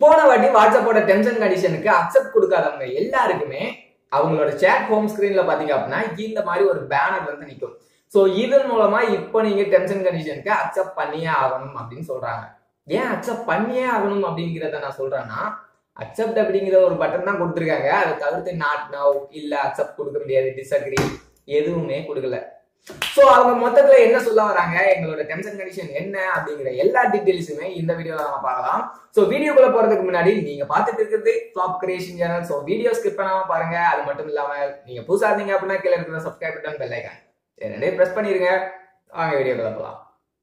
போன வாட்டி வாட்ஸ்அப்போட டெர்ம்ஸ் அண்ட் கண்டிஷனுக்கு அக்செப்ட் கொடுக்காதவங்க எல்லாருக்குமே அவங்களோட சேட் ஹோம் ஸ்கிரீன்ல பாத்தீங்க அப்படின்னா இந்த மாதிரி ஒரு பேனர் வந்து நிற்கும் ஸோ இதன் மூலமா இப்போ நீங்க டெர்ம்ஸ் அண்ட் கண்டிஷனுக்கு அக்செப்ட் பண்ணியே ஆகணும் அப்படின்னு சொல்றாங்க ஏன் அக்செப்ட் பண்ணியே ஆகணும் அப்படிங்கிறத நான் சொல்றேன்னா அக்செப்ட் அப்படிங்கிற ஒரு பட்டன் தான் கொடுத்துருக்காங்க அதை தவிர்த்து நாட் நவ் இல்ல அக்செப்ட் கொடுக்க முடியாது டிஸ்அக்ரி எதுவுமே கொடுக்கல ஸோ அவங்க மொத்தத்துல என்ன சொல்ல வராங்க எங்களோட டெர்ம்ஸ் அண்ட் கண்டிஷன் என்ன அப்படிங்கிற எல்லா டீட்டெயில்ஸுமே இந்த வீடியோல நம்ம பார்க்கலாம் ஸோ வீடியோக்குள்ள போறதுக்கு முன்னாடி நீங்க பார்த்துட்டு இருக்கிறது flap creation channel so video skip பண்ணாம பாருங்க அது மட்டும் இல்லாம நீங்க புதுசா இருந்தீங்க அப்படின்னா கீழே இருக்கிற சப்ஸ்கிரைப் பட்டன் பெல் ஐக்கான் ரெண்டே ப்ரெஸ் பண்ணிருங்க வாங்க வீடியோக்குள்ள போகலாம்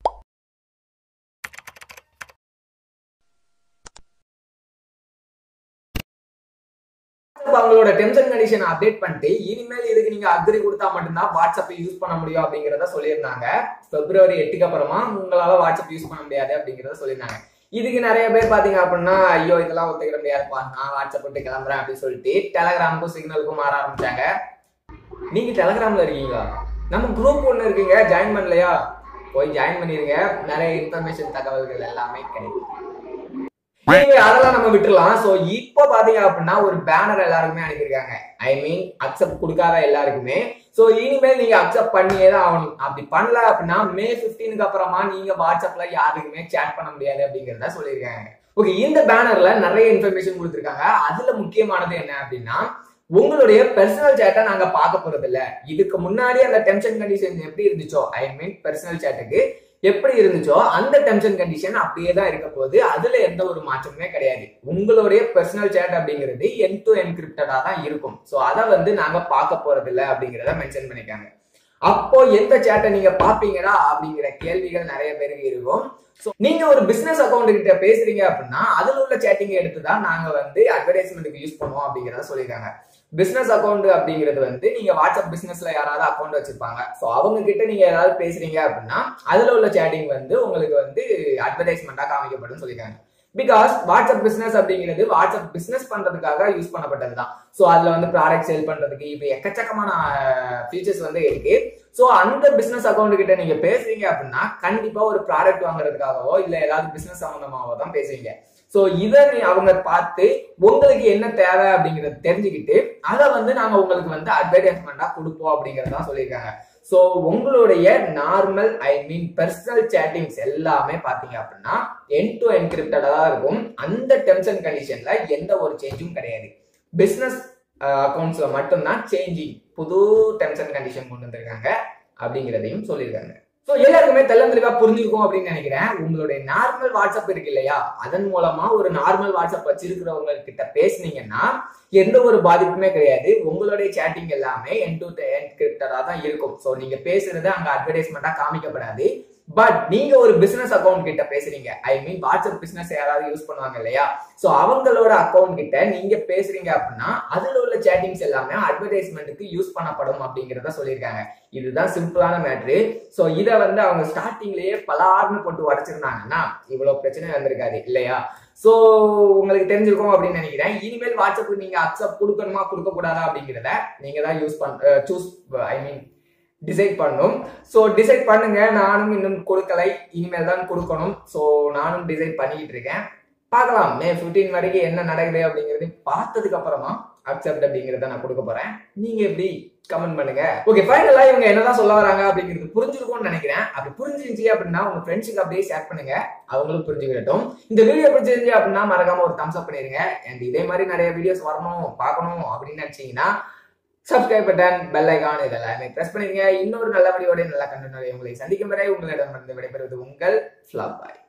அவங்களோட டெர்ம்ஸ் அண்ட் கண்டிஷன் அப்டேட் பண்ணிட்டு இனிமேல் இதுக்கு நீங்க அக்ரி கொடுத்தா மட்டும்தான் வாட்ஸ்அப்பை யூஸ் பண்ண முடியும் அப்படிங்கிறத சொல்லியிருந்தாங்க பிப்ரவரி எட்டுக்கு அப்புறமா உங்களால வாட்ஸ்அப் யூஸ் பண்ண முடியாது அப்படிங்கிறத சொல்லியிருந்தாங்க இதுக்கு நிறைய பேர் பாத்தீங்க அப்படின்னா ஐயோ இதெல்லாம் ஒத்துக்கிற முடியாதுப்பா நான் வாட்ஸ்அப் விட்டு கிளம்புறேன் அப்படின்னு சொல்லிட்டு டெலகிராமுக்கும் சிக்னலுக்கும் மாற ஆரம்பிச்சாங்க நீங்க டெலகிராம்ல இருக்கீங்களா நம்ம குரூப் ஒன்று இருக்குங்க ஜாயின் பண்ணலையா போய் ஜாயின் பண்ணிருங்க நிறைய இன்ஃபர்மேஷன் தகவல்கள் எல்லாமே கிடைக்கும் Anyway, அதெல்லாம் நம்ம விட்டுறலாம் சோ இப்போ பாத்தீங்க அப்படின்னா ஒரு பேனர் எல்லாருக்குமே அனுப்பியிருக்காங்க ஐ மீன் அக்செப்ட் கொடுக்காத எல்லாருக்குமே சோ இனிமேல் நீங்க அக்செப்ட் பண்ணியே தான் ஆகணும் அப்படி பண்ணல அப்படின்னா மே 15க்கு அப்புறமா நீங்க வாட்ஸ்அப்ல யாருக்குமே சேட் பண்ண முடியாது அப்படிங்கறத சொல்லியிருக்காங்க ஓகே இந்த பேனர்ல நிறைய இன்ஃபர்மேஷன் கொடுத்துருக்காங்க அதுல முக்கியமானது என்ன அப்படின்னா உங்களுடைய பர்சனல் சேட்டை நாங்க பார்க்க போறது இல்ல இதுக்கு முன்னாடி அந்த டென்ஷன் கண்டிஷன் எப்படி இருந்துச்சோ ஐ மீன் பர்சனல் சேட்டுக்கு எப்படி இருந்துச்சோ அந்த டெர்ம்ஸ் அண்ட் கண்டிஷன் அப்படியே தான் இருக்க போகுது அதுல எந்த ஒரு மாற்றமுமே கிடையாது உங்களுடைய பர்சனல் சேட் அப்படிங்கிறது என் டு என்கிரிப்டடா தான் இருக்கும் ஸோ அதை வந்து நாங்க பார்க்க போறது இல்லை அப்படிங்கிறத மென்ஷன் பண்ணிக்காங்க அப்போ எந்த சேட்டை நீங்க பாப்பீங்கடா அப்படிங்கிற கேள்விகள் நிறைய பேருக்கு இருக்கும் ஸோ நீங்க ஒரு பிசினஸ் அக்கௌண்ட் கிட்ட பேசுறீங்க அப்படின்னா அதுல உள்ள சேட்டிங் எடுத்து தான் நாங்க வந்து அட்வர்டைஸ்மெண்ட்டுக்கு யூஸ் பண்ணுவோம் அப்படிங்கிறத சொல்லியிருக்காங்க பிசினஸ் அக்கௌண்ட் அப்படிங்கிறது வந்து நீங்க வாட்ஸ்அப் பிசினஸ்ல யாராவது அக்கௌண்ட் வச்சிருப்பாங்க ஸோ அவங்க கிட்ட நீங்க ஏதாவது பேசுறீங்க அப்படின்னா அதுல உள்ள சேட்டிங் வந்து உங்களுக்கு வந்து அட்வர்டைஸ்மெண்டா காமிக்கப்படும் சொல்லியிருக்காங்க பிகாஸ் வாட்ஸ்அப் பிசினஸ் அப்படிங்கிறது வாட்ஸ்அப் பிசினஸ் பண்றதுக்காக யூஸ் பண்ணப்பட்டது தான் ஸோ அதுல வந்து ப்ராடக்ட் சேல் பண்றதுக்கு இப்போ எக்கச்சக்கமான ஃபீச்சர்ஸ் வந்து இருக்கு ஸோ அந்த பிசினஸ் அக்கௌண்ட் கிட்ட நீங்க பேசுறீங்க அப்படின்னா கண்டிப்பா ஒரு ப்ராடக்ட் வாங்குறதுக்காகவோ இல்ல ஏதாவது பிசினஸ் சம்பந்தமாவோ தான் பேசுவீங்க ஸோ இதை நீ அவங்க பார்த்து உங்களுக்கு என்ன தேவை அப்படிங்கறத தெரிஞ்சுக்கிட்டு அதை வந்து நாங்க உங்களுக்கு வந்து அட்வர்டைஸ்மெண்டா கொடுப்போம் அப்படிங்கறதான் சொல்லியிருக்காங்க ஸோ உங்களுடைய நார்மல் ஐ மீன் பர்சனல் சேட்டிங்ஸ் எல்லாமே பார்த்தீங்க அப்படின்னா என் டு என்கிரிப்டடாக தான் இருக்கும் அந்த டெர்ம்ஸ் அண்ட் கண்டிஷன்ல எந்த ஒரு சேஞ்சும் கிடையாது பிஸ்னஸ் அக்கௌண்ட்ஸ்ல மட்டும்தான் சேஞ்சிங் புது டெர்ம்ஸ் அண்ட் கண்டிஷன் கொண்டு வந்திருக்காங்க அப்படிங்கிறதையும் சொல்லியிருக்காங்க ஸோ எல்லாருக்குமே தெளிவா புரிஞ்சிருக்கும் அப்படின்னு நினைக்கிறேன் உங்களுடைய நார்மல் வாட்ஸ்அப் இருக்கு இல்லையா அதன் மூலமா ஒரு நார்மல் வாட்ஸ்அப் வச்சிருக்கிறவங்க கிட்ட பேசுனீங்கன்னா எந்த ஒரு பாதிப்புமே கிடையாது உங்களுடைய சேட்டிங் எல்லாமே என் டு என்கிரிப்டடா தான் இருக்கும் ஸோ நீங்க பேசுறது அங்க அட்வர்டைஸ்மெண்டா காமிக்கப்படாது பட் நீங்க ஒரு பிசினஸ் அக்கௌண்ட் கிட்ட பேசுறீங்க ஐ மீன் வாட்ஸ்அப் பிசினஸ் யாராவது யூஸ் பண்ணுவாங்க இல்லையா ஸோ அவங்களோட அக்கௌண்ட் கிட்ட நீங்க பேசுறீங்க அப்படின்னா அதுல உள்ள சேட்டிங்ஸ் எல்லாமே அட்வர்டைஸ்மெண்ட்டுக்கு யூஸ் பண்ணப்படும் அப்படிங்கிறத சொல்லியிருக்காங்க இதுதான் சிம்பிளான மேட்ரு ஸோ இதை வந்து அவங்க ஸ்டார்டிங்லயே பலார்னு போட்டு உடச்சிருந்தாங்கன்னா இவ்வளவு பிரச்சனை வந்திருக்காது இல்லையா ஸோ உங்களுக்கு தெரிஞ்சிருக்கும் அப்படின்னு நினைக்கிறேன் இனிமேல் வாட்ஸ்அப் நீங்க அக்செப்ட் கொடுக்கணுமா கொடுக்க கூடாதா அப்படிங்கிறத நீங்க தான் யூஸ் பண்ண சூஸ் ஐ மீன் டிசைட் பண்ணும் ஸோ டிசைட் பண்ணுங்க நானும் இன்னும் கொடுக்கலை இனிமேல் தான் கொடுக்கணும் ஸோ நானும் டிசைட் பண்ணிக்கிட்டு இருக்கேன் பார்க்கலாம் மே ஃபிஃப்டீன் வரைக்கும் என்ன நடக்குது அப்படிங்கிறது பார்த்ததுக்கு அப்புறமா அக்செப்ட் அப்படிங்கிறத நான் கொடுக்க போறேன் நீங்க எப்படி கமெண்ட் பண்ணுங்க ஓகே ஃபைனலா இவங்க என்னதான் சொல்ல வராங்க அப்படிங்கிறது புரிஞ்சிருக்கும்னு நினைக்கிறேன் அப்படி புரிஞ்சிருந்துச்சு அப்படின்னா உங்க ஃப்ரெண்ட்ஸுக்கு அப்படியே ஷேர் பண்ணுங்க அவங்களும் புரிஞ்சுக்கிட்டோம் இந்த வீடியோ பிடிச்சிருந்துச்சு அப்படின்னா மறக்காம ஒரு தம்ஸ் அப் பண்ணிருங்க அண்ட் இதே மாதிரி நிறைய வீடியோஸ் வரணும் பார்க்கணும் அப்படின்னு நினைச்சீங்கன்னா சப்ஸ்கிரைப் பட்டன் பெல் ஐகான் இதெல்லாமே பிரஸ் பண்ணிருங்க இன்னொரு நல்ல வீடியோட நல்ல கண்டனோட உங்களை சந்திக்கும் வரை உங்களிடம் விடைபெறுவது உங்கள் ஃபிளாப் பாய்